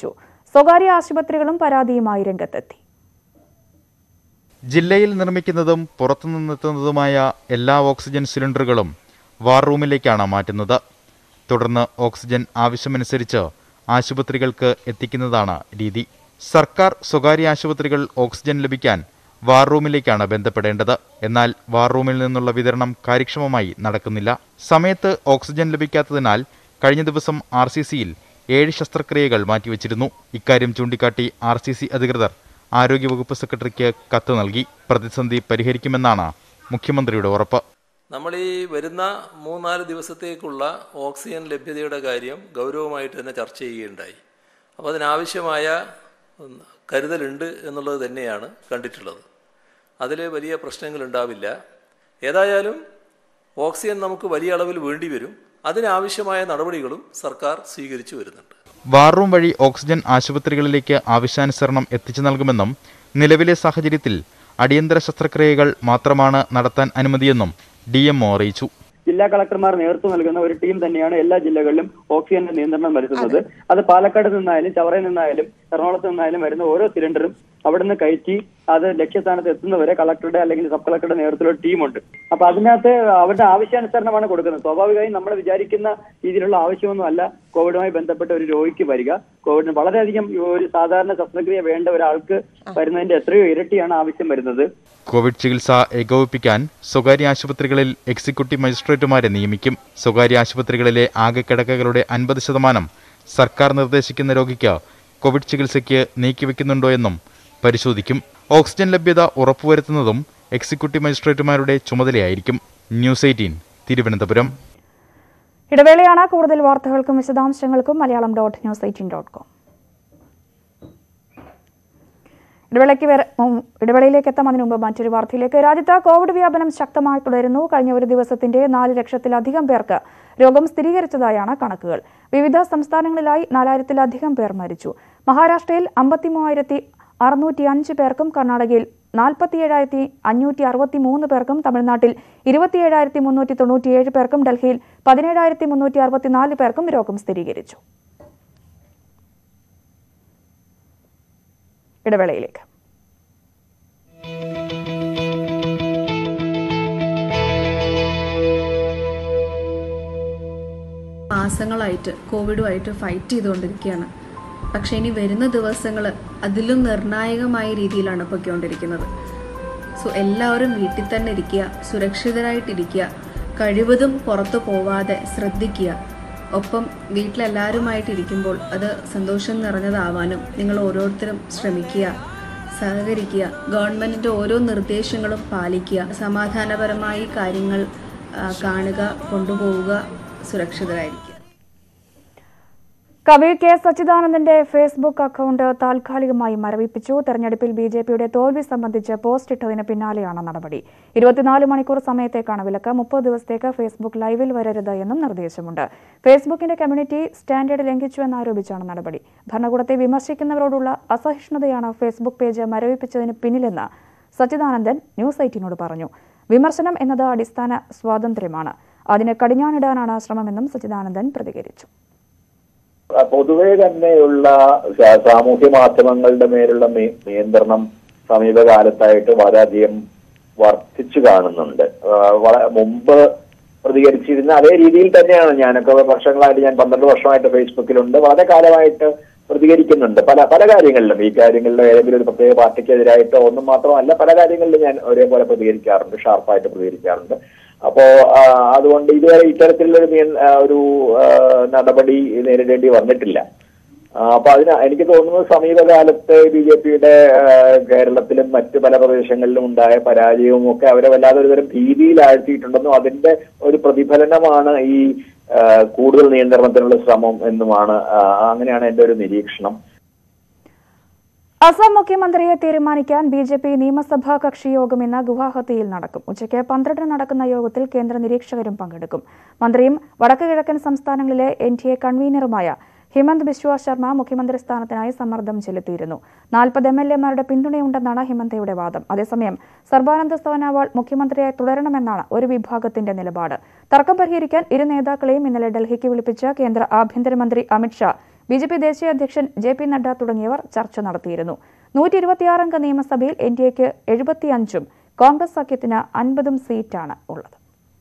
സ്വകാര്യ ആശുപത്രികളും പരാതിയുമായി രംഗത്തെത്തി ജില്ലയിൽ നിർമ്മിക്കുന്നതും പുറത്തുനിന്നെത്തുന്നതുമായ എല്ലാ ഓക്സിജൻ സിലിണ്ടറുകളും വാർ റൂമിലേക്കാണ് മാറ്റുന്നത് തുടർന്ന് ഓക്സിജൻ ആവശ്യമനുസരിച്ച് ആശുപത്രികൾക്ക് എത്തിക്കുന്നതാണ് രീതി സർക്കാർ സ്വകാര്യ ആശുപത്രികൾ ഓക്സിജൻ ലഭിക്കാൻ വാർ റൂമിലേക്കാണ് ബന്ധപ്പെടേണ്ടത് എന്നാൽ വാർ റൂമിൽ നിന്നുള്ള വിതരണം കാര്യക്ഷമമായി നടക്കുന്നില്ല സമയത്ത് ഓക്സിജൻ ലഭിക്കാത്തതിനാൽ കഴിഞ്ഞ ദിവസം ആർ സി സിയിൽ ഏഴ് ശസ്ത്രക്രിയകൾ മാറ്റിവെച്ചിരുന്നു ഇക്കാര്യം ചൂണ്ടിക്കാട്ടി ആർ സി സി അധികൃതർ ആരോഗ്യവകുപ്പ് സെക്രട്ടറിക്ക് കത്ത് നൽകി പ്രതിസന്ധി പരിഹരിക്കുമെന്നാണ് മുഖ്യമന്ത്രിയുടെ ഉറപ്പ് നമ്മൾ ഈ വരുന്ന മൂന്നാല് ദിവസത്തേക്കുള്ള ഓക്സിജൻ ലഭ്യതയുടെ കാര്യം ഗൗരവമായിട്ട് തന്നെ ചർച്ച ചെയ്യുകയുണ്ടായി അപ്പോൾ അതിനാവശ്യമായ ഉം, കരുതലുണ്ട് എന്നുള്ളത് തന്നെയാണ് കണ്ടിട്ടുള്ളത് അതിൽ വലിയ പ്രശ്നങ്ങൾ ഉണ്ടാവില്ല ഏതായാലും ഓക്സിജൻ നമുക്ക് വലിയ അളവിൽ വേണ്ടി വരും അതിനാവശ്യമായ നടപടികളും സർക്കാർ സ്വീകരിച്ചു വരുന്നുണ്ട് വാർ റൂം വഴി ഓക്സിജൻ ആശുപത്രികളിലേക്ക് ആവശ്യാനുസരണം എത്തിച്ചു നൽകുമെന്നും നിലവിലെ സാഹചര്യത്തിൽ അടിയന്തര ശസ്ത്രക്രിയകൾ മാത്രമാണ് നടത്താൻ അനുമതിയെന്നും ഡി അറിയിച്ചു ജില്ലാ കളക്ടർമാർ നേതൃത്വം നൽകുന്ന ഒരു ടീം തന്നെയാണ് എല്ലാ ജില്ലകളിലും ഓക്സിജന്റെ നിയന്ത്രണം വരുത്തുന്നത് അത് പാലക്കാട് നിന്നായാലും ചവറയിൽ നിന്നായാലും എറണാകുളത്ത് നിന്നായാലും വരുന്ന ഓരോ സിലിണ്ടറും അവിടെ നിന്ന് കയറ്റി അത് ലക്ഷ്യസ്ഥാനത്ത് എത്തുന്നവരെ കളക്ടറുടെ അല്ലെങ്കിൽ സബ് കളക്ടറുടെ നേതൃത്വത്തിലുള്ള ടീമുണ്ട് അപ്പൊ അതിനകത്ത് അവരുടെ ആവശ്യാനുസരണമാണ് കൊടുക്കുന്നത് സ്വാഭാവികമായും നമ്മൾ വിചാരിക്കുന്ന രീതിയിലുള്ള ആവശ്യമൊന്നും അല്ല കോവിഡുമായി ബന്ധപ്പെട്ട ഒരു രോഗിക്ക് വരിക കോവിഡിന് വളരെയധികം ഒരു സാധാരണ ശസ്ത്രക്രിയ വേണ്ട ഒരാൾക്ക് വരുന്നതിന്റെ എത്രയോ ഇരട്ടിയാണ് ആവശ്യം വരുന്നത് കോവിഡ് ചികിത്സ ഏകോപിപ്പിക്കാൻ സ്വകാര്യ ആശുപത്രികളിൽ എക്സിക്യൂട്ടീവ് മജിസ്ട്രേറ്റുമാരെ നിയമിക്കും സ്വകാര്യ ആശുപത്രികളിലെ ആകെ കിടക്കകളുടെ അൻപത് ശതമാനം സർക്കാർ നിർദ്ദേശിക്കുന്ന രോഗിക്ക് കോവിഡ് ചികിത്സയ്ക്ക് നീക്കിവെക്കുന്നുണ്ടോ എന്നും പരിശോധിക്കും ഓക്സിജൻ ലഭ്യത ഉറപ്പുവരുത്തുന്നതും എക്സിക്യൂട്ടീവ് മജിസ്ട്രേറ്റുമാരുടെ ചുമതലയായിരിക്കും ന്യൂസ് എയ്റ്റീൻ തിരുവനന്തപുരം ഇടവേളയാണ് കൂടുതൽ വാർത്തകൾക്കും വിശദാംശങ്ങൾക്കും Malayalam dot news eighteen dot com ഇടവേളയ്ക്ക് വരെ ഉം, ഇടവേളയിലേക്ക് എത്താം അതിനു മുമ്പ് മറ്റൊരു വാർത്തയിലേക്ക് രാജ്യത്ത് കോവിഡ് വ്യാപനം ശക്തമായി തുടരുന്നു കഴിഞ്ഞ ഒരു ദിവസത്തിന്റെ നാല് ലക്ഷത്തിലധികം പേർക്ക് രോഗം സ്ഥിരീകരിച്ചതായാണ് കണക്കുകൾ വിവിധ സംസ്ഥാനങ്ങളിലായി നാലായിരത്തിലധികം പേർ മരിച്ചു മഹാരാഷ്ട്രയിൽ അമ്പത്തി മൂവായിരത്തി അറുന്നൂറ്റി അഞ്ച് പേർക്കും കർണാടകയിൽ നാൽപ്പത്തിയേഴായിരത്തി അഞ്ഞൂറ്റി അറുപത്തി മൂന്ന് പേർക്കും തമിഴ്നാട്ടിൽ ഇരുപത്തിയേഴായിരത്തി മുന്നൂറ്റി തൊണ്ണൂറ്റിയേഴ് പേർക്കും ഡൽഹിയിൽ പതിനേഴായിരത്തി മുന്നൂറ്റി അറുപത്തിനാല് പേർക്കും രോഗം സ്ഥിരീകരിച്ചു ഇടവേളയിലേക്ക് മാസങ്ങളായിട്ട് കോവിഡുമായിട്ട് ഫൈറ്റ് ചെയ്തുകൊണ്ടിരിക്കുകയാണ് പക്ഷേ ഇനി വരുന്ന ദിവസങ്ങൾ അതിലും നിർണായകമായ രീതിയിലാണ് പൊയ്ക്കൊണ്ടിരിക്കുന്നത് സോ എല്ലാവരും വീട്ടിൽ തന്നെ ഇരിക്കുക സുരക്ഷിതരായിട്ടിരിക്കുക കഴിവതും പുറത്തു പോവാതെ ശ്രദ്ധിക്കുക ഒപ്പം വീട്ടിലെല്ലാവരുമായിട്ടിരിക്കുമ്പോൾ അത് സന്തോഷം നിറഞ്ഞതാവാനും നിങ്ങൾ ഓരോരുത്തരും ശ്രമിക്കുക സഹകരിക്കുക ഗവൺമെൻറ്റിൻ്റെ ഓരോ നിർദ്ദേശങ്ങളും പാലിക്കുക സമാധാനപരമായി കാര്യങ്ങൾ ആ, കാണുക കൊണ്ടുപോവുക സുരക്ഷിതരായിരിക്കുക കവി കെ സച്ചിദാനന്ദന്റെ ഫേസ്ബുക്ക് അക്കൗണ്ട് താൽക്കാലികമായി മരവിപ്പിച്ചു തെരഞ്ഞെടുപ്പിൽ ബി ജെ പിയുടെ തോൽവി സംബന്ധിച്ച് പോസ്റ്റ് ഇട്ടതിന് പിന്നാലെയാണ് നടപടി ഇരുപത്തിനാല് മണിക്കൂർ സമയത്തേക്കാണ് വിലക്ക് മുപ്പത് ദിവസത്തേക്ക് ഫേസ്ബുക്ക് ലൈവിൽ വരരുത് എന്നും നിർദ്ദേശമുണ്ട് ഫേസ്ബുക്കിന്റെ കമ്മ്യൂണിറ്റി സ്റ്റാൻഡേർഡ് ലംഘിച്ചു എന്നാരോപിച്ചാണ് നടപടി ഭരണകൂടത്തെ വിമർശിക്കുന്നവരോടുള്ള അസഹിഷ്ണുതയാണ് ഫേസ്ബുക്ക് പേജ് മരവിപ്പിച്ചതിന് പിന്നിലെന്ന് സച്ചിദാനന്ദൻ ന്യൂസ് എയ്റ്റീനോട് പറഞ്ഞു വിമർശനം എന്നത് അടിസ്ഥാന സ്വാതന്ത്ര്യമാണ് അതിന് കടിഞ്ഞാണിടാനാണ് ശ്രമമെന്നും സച്ചിദാനന്ദൻ പ്രതികരിച്ചു പൊതുവെ തന്നെയുള്ള സ- സാമൂഹ്യ മാധ്യമങ്ങളുടെ മേലുള്ള മി- നിയന്ത്രണം സമീപകാലത്തായിട്ട് വളരെയധികം വർദ്ധിച്ചു കാണുന്നുണ്ട് ആ, വള- മുമ്പ് പ്രതികരിച്ചിരുന്ന അതേ രീതിയിൽ തന്നെയാണ് ഞാനൊക്കെ വർഷങ്ങളായിട്ട് ഞാൻ പന്ത്രണ്ട് വർഷമായിട്ട് ഫേസ്ബുക്കിലുണ്ട് വളരെ കാലമായിട്ട് പ്രതികരിക്കുന്നുണ്ട് പല പല കാര്യങ്ങളിലും ഈ കാര്യങ്ങളിൽ ഏതെങ്കിലും ഒരു പ്രത്യേക പാർട്ടിക്കെതിരായിട്ടോ ഒന്നും മാത്രമല്ല പല കാര്യങ്ങളിലും ഞാൻ ഒരേപോലെ പ്രതികരിക്കാറുണ്ട് ഷാർപ്പായിട്ട് പ്രതികരിക്കാറുണ്ട് അപ്പോ ആ, അതുകൊണ്ട് ഇതുവരെ ഇത്തരത്തിലുള്ളൊരു നിയ- ആ, ഒരു ആ, നടപടി നേരിടേണ്ടി വന്നിട്ടില്ല ആ, അപ്പൊ അതിന് എനിക്ക് തോന്നുന്നത് സമീപകാലത്ത് ബി ജെ പിയുടെ കേരളത്തിലും മറ്റ് പല പ്രദേശങ്ങളിലും ഉണ്ടായ പരാജയവും ഒക്കെ അവരെ വല്ലാതെ ഒരുതരം ഭീതിയിലാഴ്ത്തിയിട്ടുണ്ടെന്നും അതിന്റെ ഒരു പ്രതിഫലനമാണ് ഈ ആ, കൂടുതൽ നിയന്ത്രണത്തിനുള്ള ശ്രമം എന്നുമാണ് ആ, അങ്ങനെയാണ് എന്റെ ഒരു നിരീക്ഷണം അസം മുഖ്യമന്ത്രിയെ തീരുമാനിക്കാൻ ബി ജെ പി നിയമസഭാ കക്ഷി യോഗം ഇന്ന് ഗുവാഹത്തിയിൽ നടക്കും ഉച്ചയ്ക്ക് പന്ത്രണ്ടിന് നടക്കുന്ന യോഗത്തിൽ കേന്ദ്ര നിരീക്ഷകരും പങ്കെടുക്കും മന്ത്രിയും വടക്ക് കിഴക്കൻ സംസ്ഥാനങ്ങളിലെ എൻ ഡി എ കൺവീനറുമായ ഹിമന്ത് ബിശ്വ ശർമ്മ മുഖ്യമന്ത്രി സ്ഥാനത്തിനായി സമ്മർദ്ദം ചെലുത്തിയിരുന്നു നാൽപ്പത് എം എൽ എമാരുടെ പിന്തുണയുണ്ടെന്നാണ് ഹിമന്തയുടെ വാദം അതേസമയം സർബാനന്ദ് സോനോവാൾ മുഖ്യമന്ത്രിയായി തുടരണമെന്നാണ് ഒരു വിഭാഗത്തിന്റെ നിലപാട് തർക്കം പരിഹരിക്കാൻ ഇരു നേതാക്കളെയും ഇന്നലെ ഡൽഹിക്ക് വിളിപ്പിച്ച കേന്ദ്ര ആഭ്യന്തരമന്ത്രി അമിത്ഷാ ബി ജെ പി ദേശീയ അധ്യക്ഷൻ ജെ പി നഡ്ഡ തുടങ്ങിയവർ ചർച്ച നടത്തിയിരുന്നു നൂറ്റി ഇരുപത്തിയാറംഗ നിയമസഭയിൽ എൻ ഡി എക്ക് എഴുപത്തിയഞ്ചും കോൺഗ്രസ് സഖ്യത്തിന് അൻപതും സീറ്റാണ് ഉള്ളത്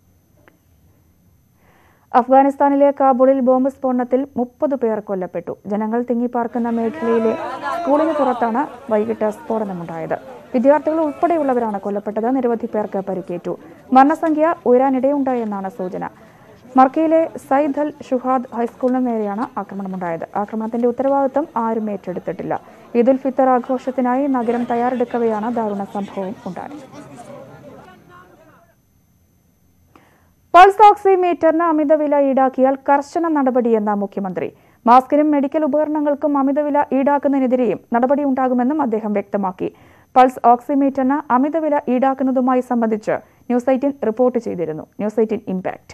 അഫ്ഗാനിസ്ഥാനിലെ കാബൂളിൽ ബോംബ് സ്ഫോടനത്തിൽ മുപ്പത് പേർ കൊല്ലപ്പെട്ടു ജനങ്ങൾ തിങ്ങിപ്പാർക്കുന്ന മേഖലയിലെ സ്കൂളിന് പുറത്താണ് വൈകിട്ട് സ്ഫോടനമുണ്ടായത് വിദ്യാർത്ഥികൾ ഉൾപ്പെടെയുള്ളവരാണ് കൊല്ലപ്പെട്ടത് നിരവധി പേർക്ക് പരിക്കേറ്റു മരണസംഖ്യ ഉയരാനിടയുണ്ടായെന്നാണ് സൂചന മർക്കയിലെ സയ്യിദ് അൽ ഷുഹാദ് ഹൈസ്കൂളിന് നേരെയാണ് ആക്രമണമുണ്ടായത് ആക്രമണത്തിന്റെ ഉത്തരവാദിത്തം ആരും ഏറ്റെടുത്തിട്ടില്ല ഈദുൽ ഫിത്തർ ആഘോഷത്തിനായി നഗരം തയ്യാറെടുക്കവെയാണ് ദാരുണ സംഭവം ഉണ്ടായത് പൾസ് ഓക്സിമീറ്ററിന് അമിതവില ഈടാക്കിയാൽ കർശന നടപടിയെന്ന മുഖ്യമന്ത്രി മാസ്കിനും മെഡിക്കൽ ഉപകരണങ്ങൾക്കും അമിതവില ഈടാക്കുന്നതിനെതിരെയും നടപടിയുണ്ടാകുമെന്നും അദ്ദേഹം വ്യക്തമാക്കി പൾസ് ഓക്സിമീറ്ററിന് അമിതവില ഈടാക്കുന്നതുമായി സംബന്ധിച്ച് ന്യൂസ് എയ്റ്റീൻ റിപ്പോർട്ട് ചെയ്തിരുന്നു ന്യൂസ് എയ്റ്റീൻ ഇമ്പാക്ട്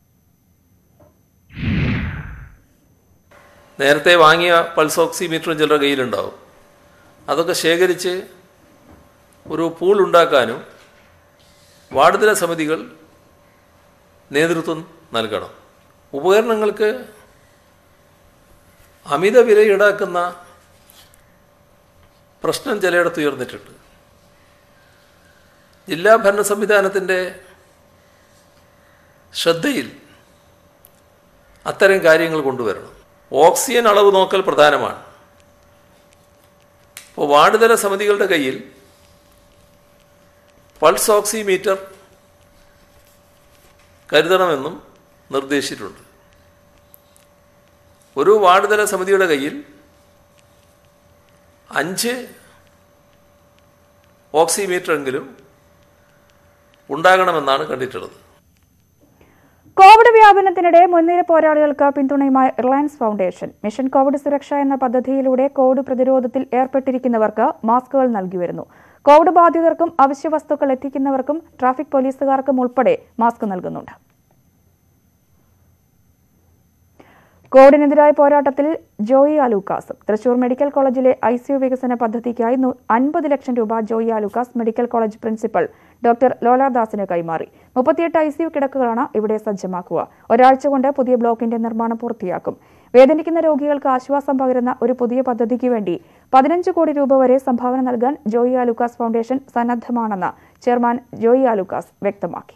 നേരത്തെ വാങ്ങിയ പൾസ് ഓക്സിമീറ്ററും ചിലരുടെ കയ്യിലുണ്ടാവും അതൊക്കെ ശേഖരിച്ച് ഒരു പൂൾ ഉണ്ടാക്കാനും വാർഡ് തല സമിതികൾ നേതൃത്വം നൽകണം ഉപകരണങ്ങൾക്ക് അമിത വില ഈടാക്കുന്ന പ്രശ്നം ചിലയിടത്ത് ഉയർന്നിട്ടുണ്ട് ജില്ലാ ഭരണ സംവിധാനത്തിൻ്റെ ശ്രദ്ധയിൽ അത്തരം കാര്യങ്ങൾ കൊണ്ടുവരണം ഓക്സിജൻ അളവ് നോക്കൽ പ്രധാനമാണ് ഇപ്പോൾ വാർഡ് തല സമിതികളുടെ കയ്യിൽ പൾസ് ഓക്സിമീറ്റർ കരുതണമെന്നും നിർദ്ദേശിച്ചിട്ടുണ്ട് ഒരു വാർഡ് തല സമിതിയുടെ കയ്യിൽ അഞ്ച് ഓക്സിമീറ്ററെങ്കിലും ഉണ്ടാകണമെന്നാണ് കണ്ടിട്ടുള്ളത് കോവിഡ് വ്യാപനത്തിനിടെ മുൻനിര പോരാളികൾക്ക് പിന്തുണയുമായി റിലയൻസ് ഫൗണ്ടേഷൻ മിഷൻ കോവിഡ് സുരക്ഷ എന്ന പദ്ധതിയിലൂടെ കോവിഡ് പ്രതിരോധത്തിൽ ഏർപ്പെട്ടിരിക്കുന്നവർക്ക് മാസ്കുകൾ നൽകി വരുന്നു കോവിഡ് ബാധിതർക്കും അവശ്യ വസ്തുക്കൾ എത്തിക്കുന്നവർക്കും ട്രാഫിക് പോലീസുകാർക്കും ഉൾപ്പെടെ മാസ്ക് നൽകുന്നുണ്ട് കോവിഡിനെതിരായ പോരാട്ടത്തിൽ ജോയി ആലൂക്കാസും തൃശൂർ മെഡിക്കൽ കോളേജിലെ ഐ സിയു വികസന പദ്ധതിക്കായി അൻപത് ലക്ഷം രൂപ Joy Alukkas medical college principal doctor ലോലാദാസിന് കൈമാറി മുപ്പത്തിയെട്ട് ഐ സിയു കിടക്കുകളാണ് ഇവിടെ സജ്ജമാക്കുക ഒരാഴ്ച കൊണ്ട് പുതിയ ബ്ലോക്കിന്റെ നിർമ്മാണം പൂർത്തിയാക്കും വേദനിക്കുന്ന രോഗികൾക്ക് ആശ്വാസം പകരുന്ന ഒരു പുതിയ പദ്ധതിക്ക് വേണ്ടി പതിനഞ്ച് കോടി രൂപ വരെ സംഭാവന നൽകാൻ ജോയി ആലൂക്കാസ് ഫൗണ്ടേഷൻ സന്നദ്ധമാണെന്ന് ചെയർമാൻ ജോയി ആലൂക്കാസ് വ്യക്തമാക്കി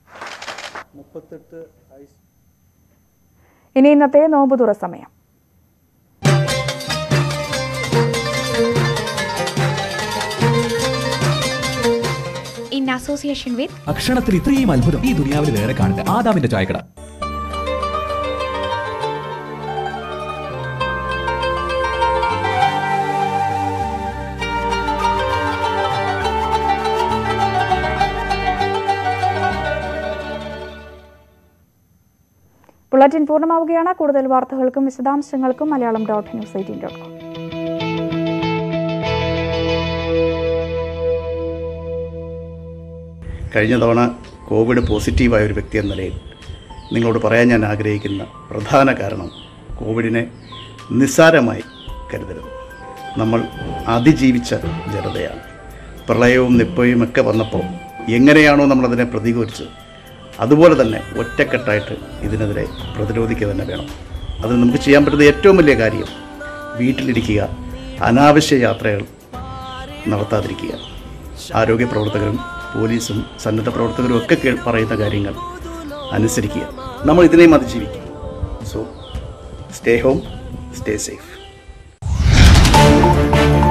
ഇനി ഇന്നത്തെ നോമ്പുതുറ സമയം in association with അക്ഷരത്തിൽ ഇത്രയും അത്ഭുതം ഈ ദുനിയാവിൽ വേറെ കാണില്ല ആദാമിന്റെ ചായക്കട ബുള്ളറ്റിൻ പൂർണ്ണമാവുകയാണ് കൂടുതൽ വാർത്തകൾക്കും വിശദാംശങ്ങൾക്കും Malayalam dot news eighteen dot com കഴിഞ്ഞ തവണ കോവിഡ് പോസിറ്റീവായ ഒരു വ്യക്തി എന്ന നിലയിൽ നിങ്ങളോട് പറയാൻ ഞാൻ ആഗ്രഹിക്കുന്ന പ്രധാന കാരണം കോവിഡിനെ നിസ്സാരമായി കരുതരുത് നമ്മൾ അതിജീവിച്ച ജനതയാണ് പ്രളയവും നിപ്പയും ഒക്കെ വന്നപ്പോൾ എങ്ങനെയാണോ നമ്മളതിനെ പ്രതികൂലിച്ചത് അതുപോലെ തന്നെ ഒറ്റക്കെട്ടായിട്ട് ഇതിനെതിരെ പ്രതിരോധിക്കുക തന്നെ വേണം അതിന് നമുക്ക് ചെയ്യാൻ പറ്റുന്ന ഏറ്റവും വലിയ കാര്യം വീട്ടിലിരിക്കുക അനാവശ്യ യാത്രകൾ നടത്താതിരിക്കുക ആരോഗ്യ പ്രവർത്തകരും പോലീസും സന്നദ്ധ പ്രവർത്തകരും ഒക്കെ കേ- പറയുന്ന കാര്യങ്ങൾ അനുസരിക്കുക നമ്മൾ ഇതിനെയും അതിജീവിക്കും so stay home stay safe